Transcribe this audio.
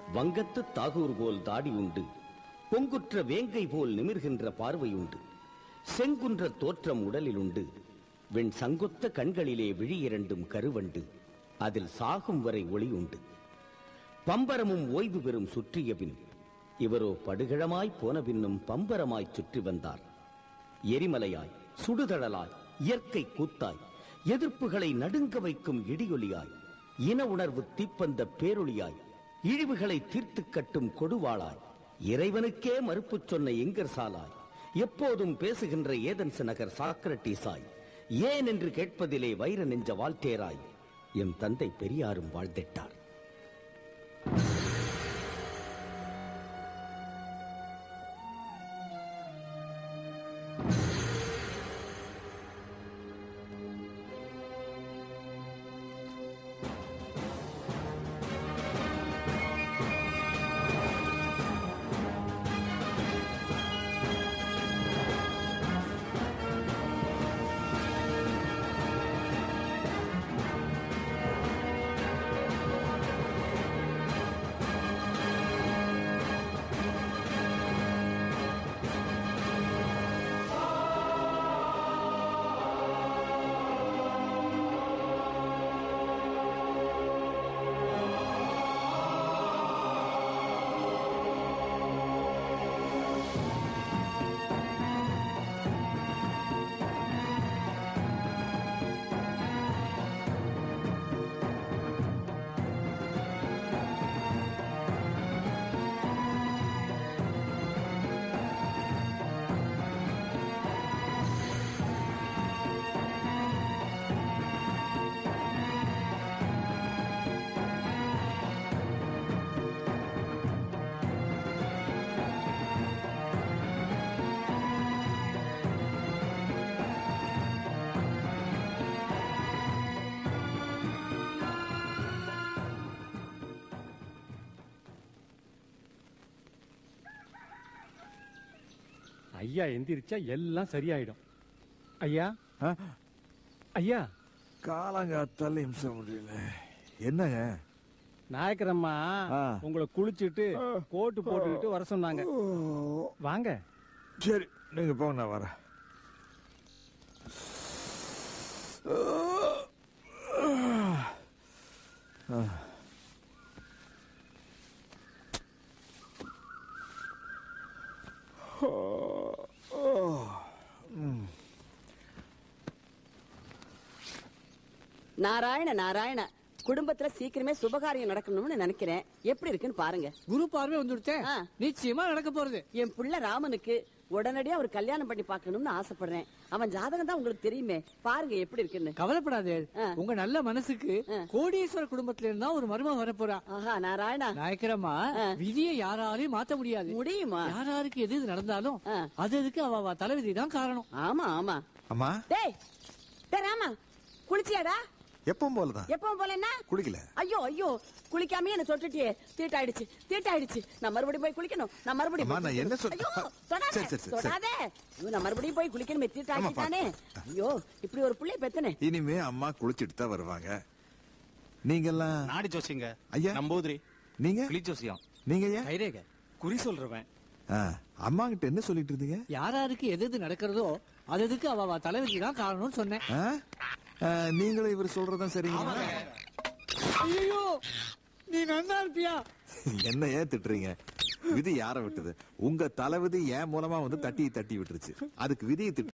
வங்கத்து தாகூர் போல் தாடி உண்டு பொங்குற்ற வேங்கை போல் நிமிர்கின்ற பார்வை உண்டு செங்குன்ற தோற்றம் உடலில் உண்டு வெண் சங்கொத்த கண்களிலே விழி இரண்டும் கருவண்டு அதில் சாகும் வரை ஒளி உண்டு பம்பரமும் ஓய்வு பெறும் சுற்றிய பின் இவரோ படுகிழமாய் போன பின்னும் பம்பரமாய் சுற்றி வந்தார் எரிமலையாய் சுடுதழலாய் இயற்கை கூத்தாய் எதிர்ப்புகளை நடுங்க வைக்கும் இடியொலியாய் இன உணர்வு தீப்பந்த பேரொளியாய் இழிவுகளை தீர்த்து கட்டும் கொடுவாளாய் இறைவனுக்கே மறுப்புச் சொன்ன எங்கர் சாலாய் எப்போதும் பேசுகின்ற ஏதன்ஸ் நகர் சாக்ரட்டீசாய் ஏன் என்று கேட்பதிலே வைர நெஞ்ச வாழ்த்தேராய் எம் தந்தை பெரியாரும் வாழ்ந்திட்டார் ஐயா எந்திரிச்சா எல்லாம் சரியாயிடும் ஐயா ஐயா காலங்காத்தால இம்ச முடியல என்னங்க நாயக்கரம்மா ஆ. உங்களை குளிச்சுட்டு கோட்டு போட்டுக்கிட்டு வர சொன்னாங்க வாங்க சரி நீங்க போங்க நான் வரேன் நாராயண நாராயண குடும்பத்துல சீக்கிரமே சுபகாரியம் நடக்கணும்னு நினைக்கிறேன் எப்படி இருக்குன்னு பாருங்க குரு பார்வை வந்துடுத்தேன் ஆ. நிச்சயமா நடக்க போறது என் புள்ள ராமனுக்கு உடனடியா ஒரு கல்யாணம் பண்ணி பார்க்கணும்னு ஆசைப்படுறேன் அவன் ஜாதகம் தான் உங்களுக்கு தெரியுமே பாருங்க எப்படி இருக்குன்னு கவலைப்படாதே ஆ. உங்க நல்ல மனசுக்கு ஆ. கோடீஸ்வர குடும்பத்துல இருந்தா ஒரு மருமக வரப்போறா ஆஹா நாராயணா நாயக்கரம்மா ஆ. விதியை யாராலையும் மாத்த முடியாது முடியுமா யாராருக்கு எது எது நடந்தாலும் ஆ. அது அதுக்கு அவ அவ தலைவிதி தான் காரணம் ஆமா ஆமா அம்மா டேய் டேய் ராமா குளிச்சியாடா எப்பவும் போலதான் எப்பவும் போல என்ன குளிக்கல ஐயோ ஐயோ குளிக்காமயே என்ன தொட்டுட்டியே தீட்டாயிடுச்சு தீட்டாயிடுச்சு நான் மறுபடியும் போய் குளிக்கணும் நான் மறுபடியும் அம்மா, போய் நான் என்ன சொல்- ஐயோ தொடாதே சரி, சரி, சரி, தொடாதே ஐயோ, நான் மறுபடியும் போய் குளிக்கணுமே தீட்டாயிட்டானே ஐயோ இப்படி ஒரு புள்ளைய பெத்தனே இனிமே அம்மா குளிச்சிட்டு தான் வருவாங்க நீங்கெல்லாம் நாடி ஜோசியங்க ஐயா. நம்பூதிரி நீங்க கிளி ஜோசியம் நீங்க ஐயா கைரேக குறி சொல்றவன் ஆ, அம்மா கிட்ட என்ன சொல்லிட்டு இருந்தீங்க யாராருக்கு எது எது நடக்கிறதோ அது அதுக்கு அவ அவ தலைவிதி தான் காரணம்னு சொன்னேன் ஆ? ஆ, நீங்களும் இவர் சொல்றதும் சரிங்களா ஐயோ நீ நன்னா இருப்பியா என்ன ஏன் திட்டுறீங்க விதி யார விட்டது உங்க தலைவிதி என் மூலமா வந்து தட்டி தட்டி விட்டுருச்சு அதுக்கு விதியை திட்டு